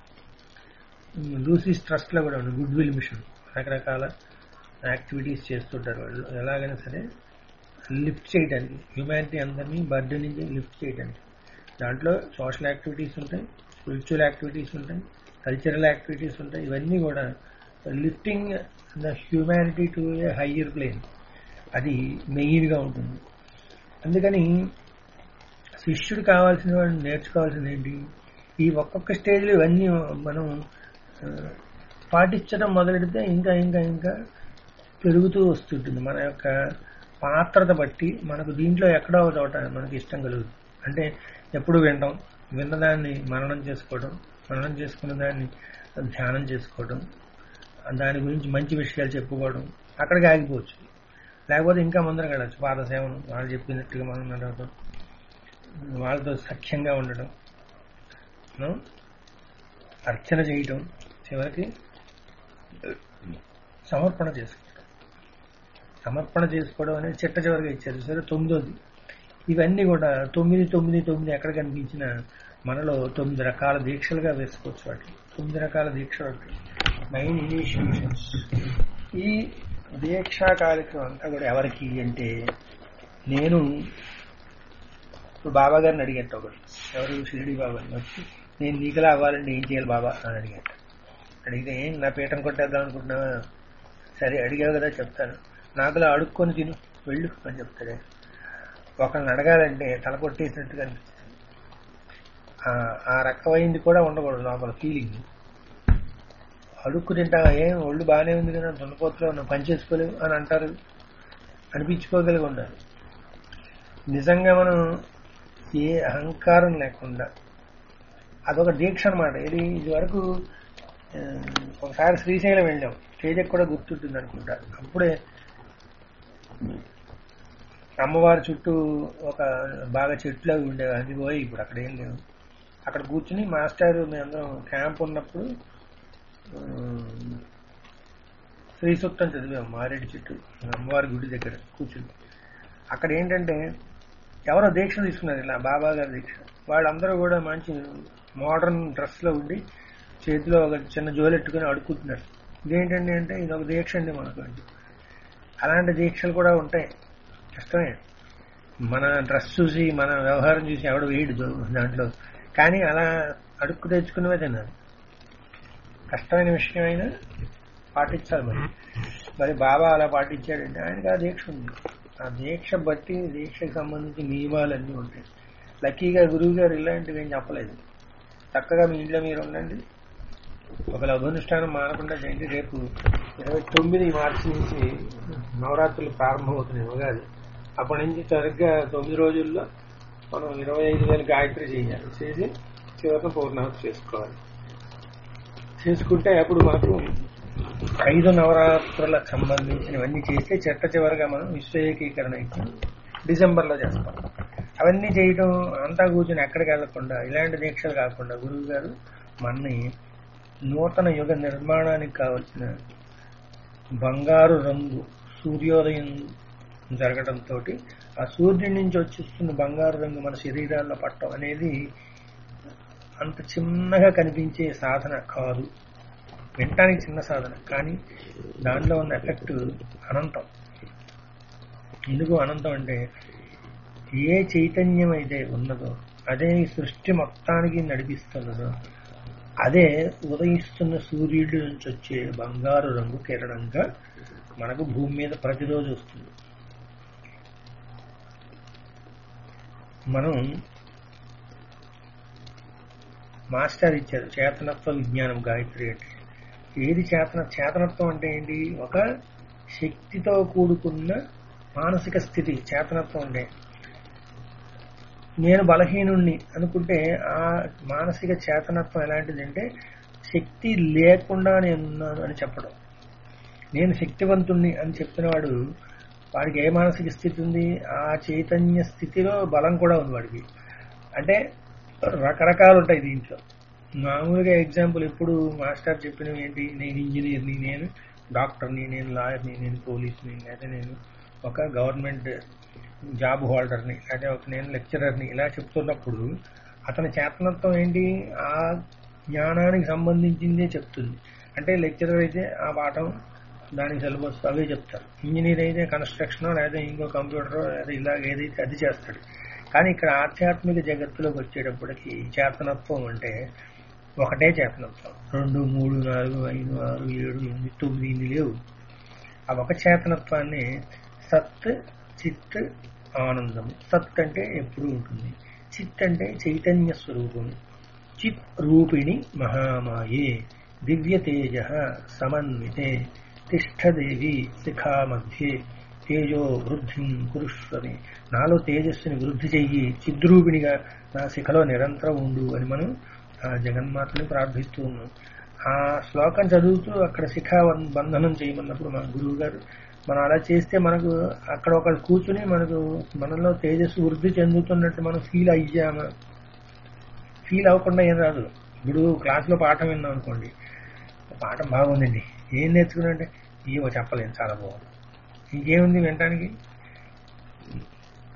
లూసీస్ ట్రస్ట్ లో కూడా ఉంది గుడ్ విల్ మిషన్ రకరకాల యాక్టివిటీస్ చేస్తుంటారు వాళ్ళు ఎలాగైనా సరే లిఫ్ట్ చేయడానికి హ్యూమానిటీ అందరినీ బర్త్డే నుంచి లిఫ్ట్ చేయడానికి దాంట్లో సోషల్ యాక్టివిటీస్ ఉంటాయి స్పిరిచువల్ యాక్టివిటీస్ ఉంటాయి కల్చరల్ యాక్టివిటీస్ ఉంటాయి ఇవన్నీ కూడా lifting the humanity to a higher plane అది మెయిన్గా ఉంటుంది అందుకని శిష్యుడు కావాల్సిన వాడు నేర్చుకోవాల్సింది ఏంటి ఈ ఒక్కొక్క స్టేజ్లో ఇవన్నీ మనం ఆ, పాటించడం మొదలెడితే ఇంకా ఇంకా ఇంకా పెరుగుతూ వస్తుంటుంది మన యొక్క పాత్రత బట్టి మనకు దీంట్లో ఎక్కడో ఒక చోట మనకి ఇష్టం కలుగుతుంది అంటే ఎప్పుడు వినడం విన్నదాన్ని మననం చేసుకోవడం మననం చేసుకున్న దాన్ని ధ్యానం చేసుకోవడం దాని గురించి మంచి విషయాలు చెప్పుకోవడం అక్కడికి ఆగిపోవచ్చు లేకపోతే ఇంకా ముందర గడవచ్చు పాద సేవనం వాళ్ళు చెప్పినట్టుగా మనం నడవడం వాళ్ళతో సఖ్యంగా ఉండడం no? అర్చన చేయటం చివరికి సమర్పణ చేసుకోవడం సమర్పణ చేసుకోవడం అనేది చిట్ట చివరిగా ఇచ్చారు సరే తొమ్మిదోది ఇవన్నీ కూడా తొమ్మిది తొమ్మిది తొమ్మిది ఎక్కడ కనిపించినా మనలో తొమ్మిది రకాల దీక్షలుగా వేసుకోవచ్చు వాటిని తొమ్మిది రకాల దీక్షలు ఉంటాయి నైన్ ఇనిషియేషన్స్ ఈ దీక్షా కార్యక్రమం అంతా కూడా ఎవరికి అంటే నేను ఇప్పుడు బాబా గారిని అడిగట్టు ఒకటి ఎవరు షిరిడి బాబాని వచ్చి నేను నీకులా అవ్వాలంటే ఏం చేయాలి బాబా అని అడిగాను అడిగితే ఏం నా పీఠం కొట్టేద్దాం అనుకుంటున్నావా సరే అడిగావు కదా చెప్తాను నాకులా అడుక్కొని తిను వెళ్ళు అని చెప్తాడే ఒకరిని అడగాలంటే తల కొట్టేసినట్టుగా అనిపిస్తుంది ఆ- ఆ రకమైంది కూడా ఉండకూడదు లోపల ఫీలింగ్ అడుక్కు తింటా ఏం ఒళ్ళు బాగానే ఉంది కదా దున్నపోతులో నువ్వు పని చేసుకోలేవు అని అంటారు అనిపించుకోగలిగి ఉండాలి నిజంగా మనం ఏ అహంకారం లేకుండా అదొక దీక్ష అనమాట ఇది ఇది వరకు ఆ, ఒకసారి శ్రీశైలం వెళ్ళాం తేజకు కూడా గుర్తుంటుంది అనుకుంటా అప్పుడే అమ్మవారి చుట్టూ ఒక బాగా చెట్లు అవి ఉండేవి అది పోయి ఇప్పుడు అక్కడ ఏం లేవు అక్కడ కూర్చుని మాస్టర్ మేమందరం క్యాంప్ ఉన్నప్పుడు ఆ, శ్రీ సూక్తం చదివాం మారేడు చెట్టు అమ్మవారి గుడి దగ్గర కూర్చుని అక్కడ ఏంటంటే ఎవరో దీక్ష తీసుకున్నారు ఇలా బాబా గారి దీక్ష వాళ్ళందరూ కూడా మంచి మోడర్న్ డ్రెస్ లో ఉండి చేతిలో ఒక చిన్న జోలెట్టుకుని అడుక్కుంటున్నారు ఇదేంటండి అంటే ఇది ఒక దీక్ష అండి మనకు అంటే అలాంటి దీక్షలు కూడా ఉంటాయి కష్టమే మన డ్రెస్ చూసి మన వ్యవహారం చూసి ఎవడు వేయడు దో- దాంట్లో కానీ అలా అడుక్కు తెచ్చుకున్నవే తిన్నారు కష్టమైన విషయం అయినా పాటించాలి మరి మరి బాబా అలా పాటించాడంటే ఆయనకి ఆ దీక్ష ఉంది ఆ దీక్ష బట్టి దీక్షకు సంబంధించి నియమాలన్నీ ఉంటాయి లక్కీగా గురువు గారు ఇలాంటివి ఏం చెప్పలేదు చక్కగా మీ ఇంట్లో మీరు ఉండండి ఒక లఘునుష్ఠానం మానకుండా చేయండి రేపు ఇరవై తొమ్మిది మార్చి నుంచి నవరాత్రులు ప్రారంభమవుతున్నాయి ఉగాది అప్పటి నుంచి సరిగ్గా తొమ్మిది రోజుల్లో మనం ఇరవై ఐదు వేల గాయత్రి చేయాలి చేసి చివరిన పూర్ణాహుతి చేసుకోవాలి చేసుకుంటే అప్పుడు మనకు ఐదు నవరాత్రులకు సంబంధించినవన్నీ చేస్తే చెట్ట చివరిగా మనం విశ్వ యజ్ఞం డిసెంబర్లో చేస్తాం అవన్నీ చేయడం అంతా కూర్చొని ఎక్కడికి వెళ్లకుండా ఇలాంటి దీక్షలు కాకుండా గురువు గారు మనని నూతన యుగ నిర్మాణానికి కావలసిన బంగారు రంగు సూర్యోదయం జరగడంతో ఆ సూర్యుడి నుంచి వచ్చిస్తున్న బంగారు రంగు మన శరీరాల్లో పట్టడం అనేది అంత చిన్నగా కనిపించే సాధన కాదు వినటానికి చిన్న సాధన కానీ దానిలో ఉన్న ఎఫెక్ట్ అనంతం ఎందుకు అనంతం అంటే ఏ చైతన్యం అయితే ఉన్నదో అదే ఈ సృష్టి మొత్తానికి నడిపిస్తున్నదో అదే ఉదయిస్తున్న సూర్యుడి నుంచి వచ్చే బంగారు రంగు కిరణంగా మనకు భూమి మీద ప్రతిరోజు వస్తుంది మనం మాస్టర్ ఇచ్చారు చేతనత్వ విజ్ఞానం గాయత్రి అంటే ఏది చేతన చేతనత్వం అంటే ఏంటి ఒక శక్తితో కూడుకున్న మానసిక స్థితి చేతనత్వం అంటే నేను బలహీనుణ్ణి అనుకుంటే ఆ మానసిక చేతనత్వం ఎలాంటిదంటే శక్తి లేకుండా నేనున్నాను అని చెప్పడం నేను శక్తివంతుణ్ణి అని చెప్పినవాడు వాడికి ఏ మానసిక స్థితి ఉంది ఆ చైతన్య స్థితిలో బలం కూడా ఉంది వాడికి అంటే రకరకాలు ఉంటాయి దీంట్లో మామూలుగా ఎగ్జాంపుల్ ఇప్పుడు మాస్టర్ చెప్పినవి ఏంటి నేను ఇంజనీర్ని నేను డాక్టర్ని నేను లాయర్ని నేను పోలీస్ని లేదా నేను ఒక గవర్నమెంట్ జాబ్ హోల్డర్ని అదే ఒక నేను లెక్చరర్ని ఇలా చెప్తున్నప్పుడు అతని చేతనత్వం ఏంటి ఆ జ్ఞానానికి సంబంధించిందే చెప్తుంది అంటే లెక్చరర్ అయితే ఆ పాఠం దానికి సిలబస్ అవే చెప్తారు ఇంజనీర్ అయితే కన్స్ట్రక్షన్ లేదా ఇంకో కంప్యూటర్ లేదా ఇలాగ ఏదైతే అది చేస్తాడు కానీ ఇక్కడ ఆధ్యాత్మిక జగత్తులోకి వచ్చేటప్పటికి చేతనత్వం అంటే ఒకటే చేతనత్వం రెండు మూడు నాలుగు ఐదు ఆరు ఏడు ఎనిమిది తొమ్మిది ఇన్ని లేవు ఆ ఒక చేతనత్వాన్ని సత్ చిత్ ఆనందము సత్ అంటే ఎప్పుడు ఉంటుంది చిత్ అంటే చైతన్య స్వరూపం చిత్ రూపిణి మహామాయే దివ్య తేజ సమన్వితే తిష్టదేవి శిఖా మధ్యే తేజో వృద్ధిం కురుష్వని నాలో తేజస్సుని వృద్ధి చెయ్యి చిద్రూపిణిగా నా శిఖలో నిరంతరం ఉండు అని మనం ఆ జగన్మాతని ప్రార్థిస్తూ ఉన్నాం ఆ శ్లోకం చదువుతూ అక్కడ శిఖా వం- బంధనం చేయమన్నప్పుడు మన గురువు గారు మనం అలా చేస్తే మనకు అక్కడ ఒక కూర్చుని మనకు మనలో తేజస్సు వృద్ధి చెందుతున్నట్టు మనం ఫీల్ అయ్యామా ఫీల్ అవ్వకుండా ఏం రాదు ఇప్పుడు క్లాస్లో పాఠం విన్నాం అనుకోండి పాఠం బాగుందండి ఏం నేర్చుకున్నాంటే ఏమో చెప్పలేను చాలా బాగుంది ఇంకేముంది వినటానికి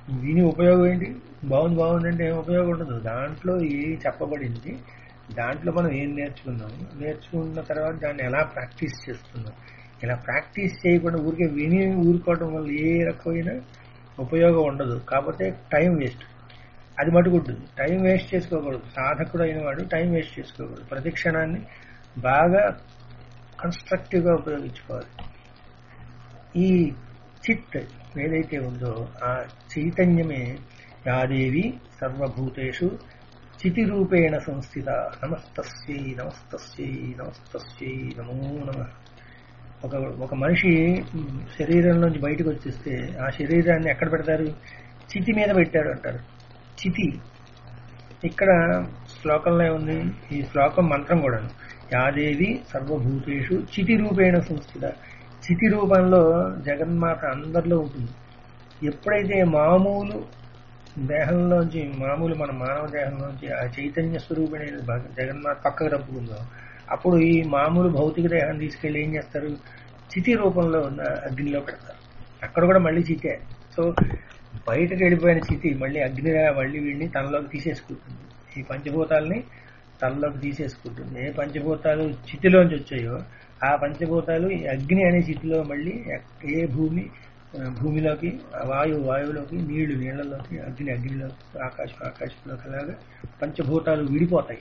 విని ఉపయోగం ఏంటి బాగుంది బాగుంది అంటే ఏం ఉపయోగం ఉండదు దాంట్లో ఏ చెప్పబడింది దాంట్లో మనం ఏం నేర్చుకున్నాం నేర్చుకున్న తర్వాత దాన్ని ఎలా ప్రాక్టీస్ చేస్తున్నాం ఇలా ప్రాక్టీస్ చేయకుండా ఊరికే విని ఊరుకోవడం వల్ల ఏ రకమైన ఉపయోగం ఉండదు కాకపోతే టైం వేస్ట్ అది మటుకుంటుంది టైం వేస్ట్ చేసుకోకూడదు సాధకుడు అయిన వాడు టైం వేస్ట్ చేసుకోకూడదు ప్రతి క్షణాన్ని బాగా కన్స్ట్రక్టివ్గా ఉపయోగించుకోవాలి ఈ చిత్ ఏదైతే ఉందో ఆ చైతన్యమే యాదేవి సర్వభూతేషు చితి రూపేణ సంస్థిత నమస్తస్యై నమస్తస్యై నమస్తస్యై నమో నమ ఒక ఒక మనిషి శరీరంలోంచి బయటకు వచ్చేస్తే ఆ శరీరాన్ని ఎక్కడ పెడతారు చితి మీద పెట్టాడు అంటారు చితి ఇక్కడ శ్లోకంలో ఉంది ఈ శ్లోకం మంత్రం కూడా యాదేవి సర్వభూతేషు చితి రూపేణ సంస్థిత చితి రూపంలో జగన్మాత అందరిలో ఉంటుంది ఎప్పుడైతే మామూలు దేహంలోంచి మామూలు మన మానవ దేహంలోంచి ఆ చైతన్య స్వరూపమైన భగ- జగన్మాత పక్కకు రప్పుకుందో అప్పుడు ఈ మామూలు భౌతిక దేహాన్ని తీసుకెళ్లి ఏం చేస్తారు చితి రూపంలో ఉన్న అగ్నిలో పెడతారు అక్కడ కూడా మళ్ళీ చితే సో బయటకు వెళ్ళిపోయిన చితి మళ్ళీ అగ్నిగా మళ్ళీ వీడిని తనలోకి తీసేసుకుంటుంది ఈ పంచభూతాలని తనలోకి తీసేసుకుంటుంది ఏ పంచభూతాలు చితిలోంచి వచ్చాయో ఆ పంచభూతాలు ఈ అగ్ని అనే చితిలో మళ్ళీ ఎక్- ఏ భూమి ఆ, భూమిలోకి ఆ వాయువు వాయువులోకి నీళ్లు నీళ్లలోకి అగ్ని అగ్నిలోకి ఆకాశం ఆకాశంలోకి అలాగా పంచభూతాలు విడిపోతాయి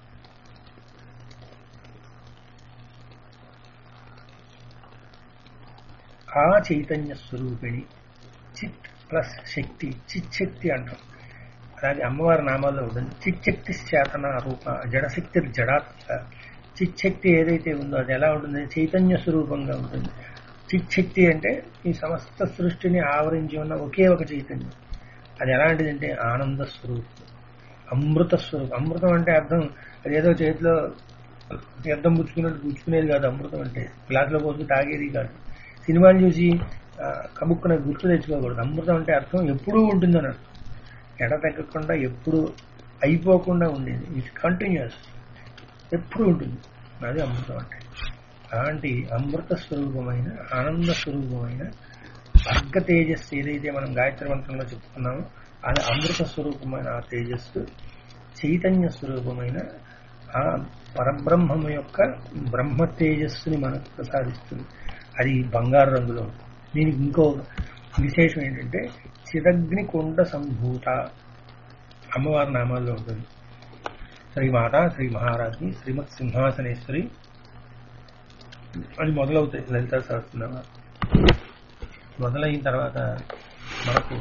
ఆ చైతన్య స్వరూపిణి చిత్ ప్లస్ శక్తి చిత్ శక్తి అంటాం అలాగే అమ్మవారి నామాల్లో ఉంటుంది చిచ్చక్తి చేతన రూప జడశక్తి జడాత్మక చిచ్చక్తి ఏదైతే ఉందో అది ఎలా ఉంటుంది చైతన్య స్వరూపంగా ఉంటుంది చిచ్చక్తి అంటే ఈ సమస్త సృష్టిని ఆవరించి ఉన్న ఒకే ఒక చైతన్యం అది ఎలాంటిదంటే ఆనంద స్వరూపం అమృత స్వరూపం అమృతం అంటే అర్థం అదేదో చేతిలో అర్థం పుచ్చుకున్నట్టు పుచ్చుకునేది కాదు అమృతం అంటే గ్లాసులో పోసి తాగేది కాదు సినిమాలు చూసి ఆ, కబుక్కున గుర్తు తెచ్చుకోకూడదు అమృతం అంటే అర్థం ఎప్పుడూ ఉంటుందని అర్థం ఎడ తగ్గకుండా ఎప్పుడు అయిపోకుండా ఉండేది ఇట్ కంటిన్యూస్ ఎప్పుడు ఉంటుంది అది అమృతం అంటే అలాంటి అమృత స్వరూపమైన ఆనంద స్వరూపమైన భర్గ తేజస్సు ఏదైతే మనం గాయత్రి మంత్రంలో చెప్పుకున్నామో అది అమృత స్వరూపమైన ఆ తేజస్సు చైతన్య స్వరూపమైన ఆ పరబ్రహ్మము యొక్క బ్రహ్మ తేజస్సుని మనకు ప్రసాదిస్తుంది అది బంగారు రంగులో ఉంటుంది. దీనికి ఇంకో విశేషం ఏంటంటే చిరగ్ని కుండ సంభూత అమ్మవారి నామాల్లో ఉంటుంది శ్రీమాత శ్రీ మహారాజ్ని శ్రీమత్ సింహాసనేశ్వరి అది మొదలవుతాయి లలిత సహస్రనామాలు మొదలైన తర్వాత మనకు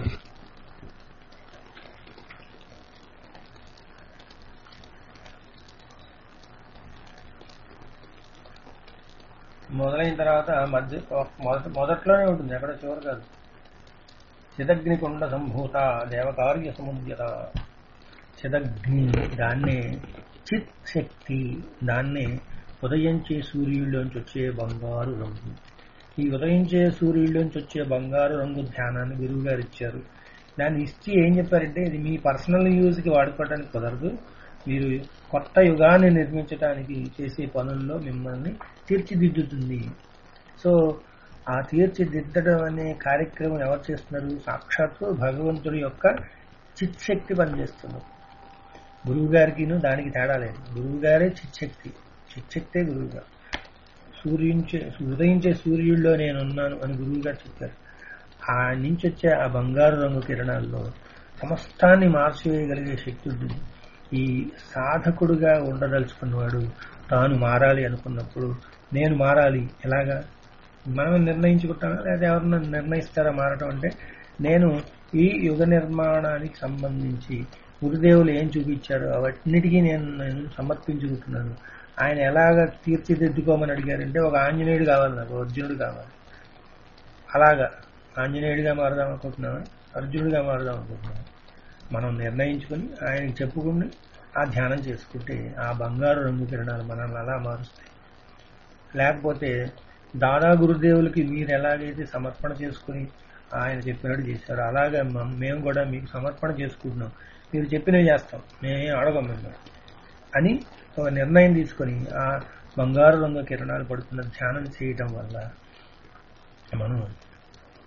మొదలైన తర్వాత మధ్య మొదట మొదట్లోనే ఉంటుంది ఎక్కడ చివరి కాదు చిదగ్నికుండ సంభూత దేవకార్య సముద్యత చిదగ్ని దాన్నే చిత్ శక్తి దాన్నే ఉదయించే సూర్యుడిలోంచి వచ్చే బంగారు రంగు ఈ ఉదయించే సూర్యుడిలోంచి వచ్చే బంగారు రంగు ధ్యానాన్ని గురువు గారు ఇచ్చారు దాన్ని ఇచ్చి ఏం చెప్పారంటే ఇది మీ పర్సనల్ యూజ్కి వాడుకోవడానికి కుదరదు మీరు కొత్త యుగాన్ని నిర్మించడానికి చేసే పనుల్లో మిమ్మల్ని తీర్చిదిద్దుతుంది సో ఆ తీర్చిదిద్దడం అనే కార్యక్రమం ఎవరు చేస్తున్నారు సాక్షాత్తు భగవంతుడి యొక్క చిత్శక్తి పనిచేస్తున్నారు గురువు గారికిను దానికి తేడా లేదు గురువు గారే చిత్శక్తి చిత్శక్తే గురువు గారు సూర్యుంచే ఉదయించే సూర్యుడిలో నేనున్నాను అని గురువు గారు చెప్పారు ఆ నుంచి వచ్చే ఆ బంగారు రంగు కిరణాల్లో సమస్తాన్ని మార్చివేయగలిగే శక్తి ఉంటుంది ఈ సాధకుడుగా ఉండదలుచుకున్నవాడు తాను మారాలి అనుకున్నప్పుడు నేను మారాలి ఎలాగా మనం నిర్ణయించుకుంటామా లేదా ఎవరన్నా నిర్ణయిస్తారా మారటం అంటే నేను ఈ యుగ నిర్మాణానికి సంబంధించి గురుదేవులు ఏం చూపించారో అవన్నిటికీ నేను నేను సమర్పించుకుంటున్నాను ఆయన ఎలాగ తీర్చిదిద్దుకోమని అడిగారంటే ఒక ఆంజనేయుడు కావాలి నాకు అర్జునుడు కావాలి అలాగా ఆంజనేయుడిగా మారదాం అనుకుంటున్నావా అర్జునుడిగా మారదాం అనుకుంటున్నావా మనం నిర్ణయించుకొని ఆయనకి చెప్పుకుని ఆ ధ్యానం చేసుకుంటే ఆ బంగారు రంగు కిరణాలు మనల్ని అలా మారుస్తాయి లేకపోతే దాదా గురుదేవులకి మీరు ఎలాగైతే సమర్పణ చేసుకుని ఆయన చెప్పినట్టు చేశారో అలాగే మ- మేము కూడా మీకు సమర్పణ చేసుకుంటున్నాం మీరు చెప్పినవి చేస్తాం మేమేం అడగం మిమ్మల్ని అని ఒక నిర్ణయం తీసుకొని ఆ బంగారు రంగు కిరణాలు పడుతున్న ధ్యానం చేయటం వల్ల మనం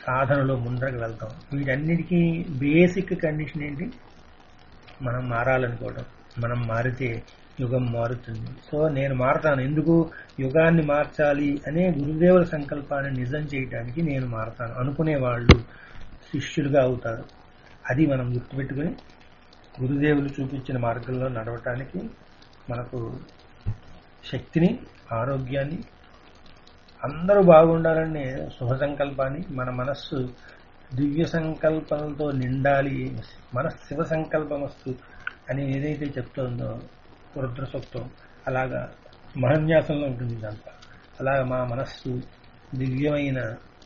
సాధనలో ముందరకు వెళ్తాం వీటన్నిటికీ బేసిక్ కండిషన్ ఏంటి మనం మారాలనుకోవడం మనం మారితే యుగం మారుతుంది సో నేను మారతాను ఎందుకు యుగాన్ని మార్చాలి అనే గురుదేవుల సంకల్పాన్ని నిజం చేయడానికి నేను మారతాను అనుకునే వాళ్ళు శిష్యులుగా అవుతారు అది మనం గుర్తుపెట్టుకుని గురుదేవులు చూపించిన మార్గంలో నడవటానికి మనకు శక్తిని ఆరోగ్యాన్ని అందరూ బాగుండాలనే శుభ సంకల్పాన్ని మన మనస్సు దివ్య సంకల్పంతో నిండాలి మన శివ సంకల్పమస్తు అని ఏదైతే చెప్తోందో రుద్ర సూక్తం అలాగా మహన్యాసంలో ఉంటుంది ఇదంతా అలాగా మా మనస్సు దివ్యమైన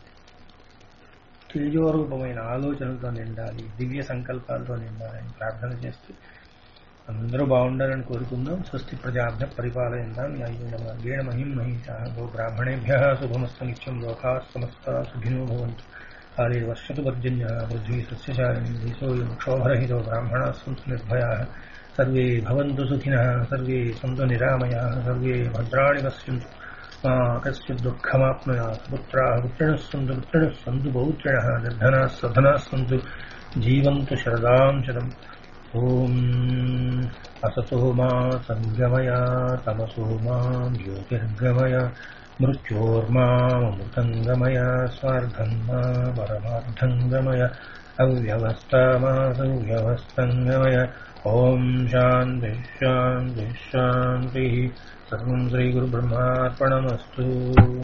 తేజోరూపమైన ఆలోచనలతో నిండాలి దివ్య సంకల్పాలతో నిండాలని ప్రార్థన చేస్తూ అందరూ బాగుండాలని కోరుకుందాం స్వస్తి ప్రజాభ్య పరిపాలయందాం గేణ మహిం మహిషా గో బ్రాహ్మణేభ్య శుభమస్తు నిత్యం లోకా సమస్త సుఖినో భవంతు కాళే వర్షతు పర్జన్య పృథ్వీ సస్యశాలిని దేశోయం క్షోభరహితో బ్రాహ్మణా సంతు నిర్భయా సర్వే భవంతు సుఖినः సర్వే సంతు నిరామయాः సర్వే భద్రాణి పశ్యంతు మా కశ్చిత్ దుఃఖమాప్నుయాత్ పుత్రాः పుత్రిణः సन्तు పుత్రిణः సन्तు పౌత్రిణः నిర్ధనాः సధనాः సन्तు జీవంతు శరదాం శతం ఓం असतो मा सङ्गमय तमसो मां ज्योतिर्गमय मृत्योर्मामृतङ्गमय स्वार्धं मा परमार्थङ्गमय अव्यवस्था मा सव्यवस्थङ्गमय ॐ शान्तिः शान्तिः शान्तिः सर्वं श्रीगुरुब्रह्मार्पणमस्तु